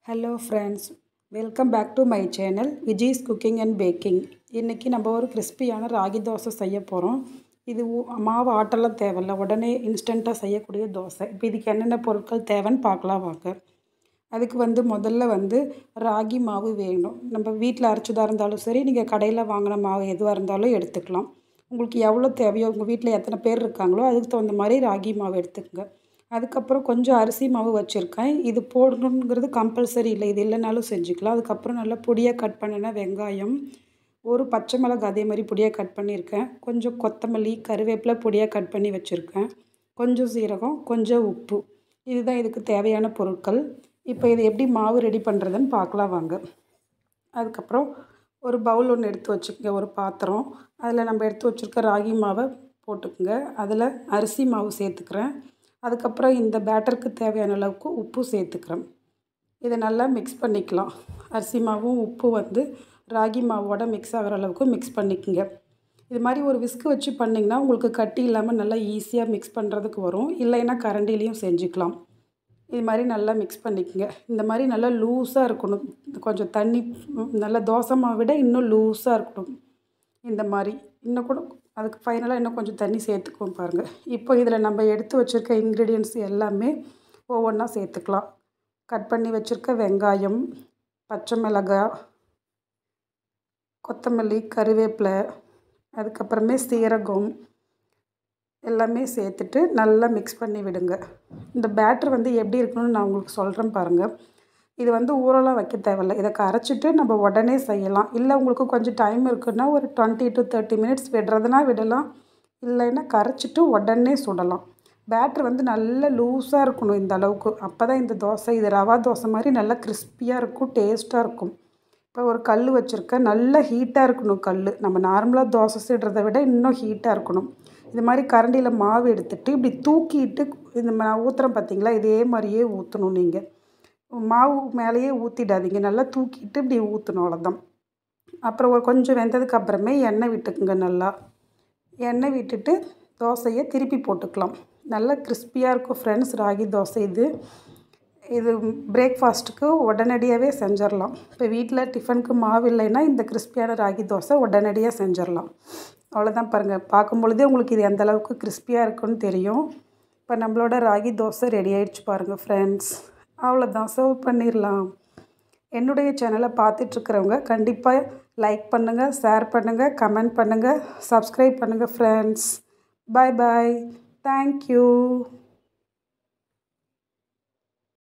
hello friends welcome back to my channel Vijay's cooking and baking இன்றைக்கி நம்ம ஒரு கிறிஸ்பியான ராகி தோசை செய்ய போகிறோம் இது ஊ- மாவு ஆட்டெல்லாம் தேவையில்ல உடனே இன்ஸ்டண்ட்டாக செய்யக்கூடிய தோசை இப்போ இதுக்கு என்னென்ன பொருட்கள் தேவைன்னு பார்க்கலாம் வாங்க அதுக்கு வந்து முதல்ல வந்து ராகி மாவு வேணும் நம்ம வீட்டில் அரைச்சதாக இருந்தாலும் சரி நீங்கள் கடையில் வாங்கின மாவு எதுவாக இருந்தாலும் எடுத்துக்கலாம் உங்களுக்கு எவ்வளோ தேவையோ உங்கள் வீட்டில் எத்தனை பேர் இருக்காங்களோ அதுக்கு தகுந்த மாதிரி ராகி மாவு எடுத்துக்கங்க அதுக்கப்புறம் கொஞ்சம் அரிசி மாவு வச்சுருக்கேன் இது போடணுங்கிறது கம்பல்சரி இல்லை இது இல்லைனாலும் செஞ்சுக்கலாம் அதுக்கப்புறம் நல்லா பொடியாக கட் பண்ணின வெங்காயம் ஒரு பச்சை மிளகாய் அதே மாதிரி பொடியாக கட் பண்ணியிருக்கேன் கொஞ்சம் கொத்தமல்லி கருவேப்பிலை பொடியாக கட் பண்ணி வச்சுருக்கேன் கொஞ்சம் சீரகம் கொஞ்சம் உப்பு இதுதான் இதுக்கு தேவையான பொருட்கள் இப்போ இது எப்படி மாவு ரெடி பண்ணுறதுன்னு பார்க்கலாம் வாங்க அதுக்கப்புறம் ஒரு பவுல் ஒன்று எடுத்து வச்சுக்கோங்க ஒரு பாத்திரம் அதில் நம்ம எடுத்து வச்சுருக்க ராகி மாவை போட்டுக்குங்க அதில் அரிசி மாவு சேர்த்துக்கிறேன் அதுக்கப்புறம் இந்த பேட்டருக்கு தேவையான அளவுக்கு உப்பு சேர்த்துக்கிறேன் இதை நல்லா மிக்ஸ் பண்ணிக்கலாம் அரிசி மாவும் உப்பு வந்து ராகி மாவோட மிக்ஸ் ஆகிற அளவுக்கு மிக்ஸ் பண்ணிக்கோங்க இது மாதிரி ஒரு விஸ்கு வச்சு பண்ணிங்கன்னா உங்களுக்கு கட்டி இல்லாமல் நல்லா ஈஸியாக மிக்ஸ் பண்ணுறதுக்கு வரும் இல்லைன்னா கரண்டிலையும் செஞ்சுக்கலாம் இது மாதிரி நல்லா மிக்ஸ் பண்ணிக்கோங்க இந்த மாதிரி நல்லா லூஸாக இருக்கணும் கொஞ்சம் தண்ணி ம், நல்லா தோசை மாவை விட இன்னும் லூஸாக இருக்கணும் இந்த மாதிரி இன்னும் கூட அதுக்கு ஃபைனலாக இன்னும் கொஞ்சம் தண்ணி சேர்த்துக்குவோம் பாருங்கள் இப்போ இதில் நம்ம எடுத்து வச்சுருக்க இன்க்ரீடியன்ட்ஸ் எல்லாமே ஒவ்வொன்றா சேர்த்துக்கலாம் கட் பண்ணி வச்சுருக்க வெங்காயம் பச்சை மிளகாய் கொத்தமல்லி கருவேப்பிலை அதுக்கப்புறமே சீரகம் எல்லாமே சேர்த்துட்டு நல்லா மிக்ஸ் பண்ணி விடுங்க இந்த பேட்டர் வந்து எப்படி இருக்கணும்னு நான் உங்களுக்கு சொல்கிறேன் பாருங்கள் இது வந்து ஊரெல்லாம் வைக்க தேவையில்ல இதை கரைச்சிட்டு நம்ம உடனே செய்யலாம் இல்லை உங்களுக்கு கொஞ்சம் டைம் இருக்குன்னா ஒரு டுவெண்ட்டி டு தேர்ட்டி மினிட்ஸ் விடுறதுனா விடலாம் இல்லைன்னா கரைச்சிட்டு உடனே சுடலாம் பேட்டர் வந்து நல்ல லூஸாக இருக்கணும் இந்த அளவுக்கு அப்போ தான் இந்த தோசை இது ரவா தோசை மாதிரி நல்லா கிறிஸ்பியாக இருக்கும் டேஸ்ட்டாக இருக்கும் இப்போ ஒரு கல் வச்சுருக்கேன் நல்ல ஹீட்டாக இருக்கணும் கல் நம்ம நார்மலாக தோசை சுடுறதை விட இன்னும் ஹீட்டாக இருக்கணும் இது மாதிரி கரண்டியில் மாவு எடுத்துட்டு இப்படி தூக்கிட்டு இந்த நான் ஊற்றுறேன் பார்த்தீங்களா இதே மாதிரியே ஊற்றணும் நீங்கள் மாவு மேலேயே ஊற்றிடாதீங்க நல்லா தூக்கிட்டு இப்படி ஊற்றணும் அவ்வளோதான் அப்புறம் ஒரு கொஞ்சம் வெந்ததுக்கு அப்புறமே எண்ணெய் விட்டுக்குங்க நல்லா எண்ணெய் விட்டுட்டு தோசையை திருப்பி போட்டுக்கலாம் நல்லா கிறிஸ்பியாக இருக்கும் ஃப்ரெண்ட்ஸ் ராகி தோசை இது இது பிரேக்ஃபாஸ்ட்டுக்கு உடனடியாகவே செஞ்சிடலாம் இப்போ வீட்டில் டிஃபனுக்கு மாவு இல்லைன்னா இந்த கிறிஸ்பியான ராகி தோசை உடனடியாக செஞ்சிடலாம் அவ்வளோதான் பாருங்கள் பார்க்கும் பொழுதே உங்களுக்கு இது எந்த அளவுக்கு கிறிஸ்பியாக இருக்குன்னு தெரியும் இப்போ நம்மளோட ராகி தோசை ரெடி ஆயிடுச்சு பாருங்கள் ஃப்ரெண்ட்ஸ் அவ்வளோதான் சர்வ் பண்ணிடலாம் என்னுடைய சேனலை பார்த்துட்ருக்கிறவங்க கண்டிப்பாக லைக் பண்ணுங்கள் ஷேர் பண்ணுங்கள் கமெண்ட் பண்ணுங்கள் சப்ஸ்கிரைப் பண்ணுங்கள் ஃப்ரெண்ட்ஸ் பாய் பாய் தேங்க்யூ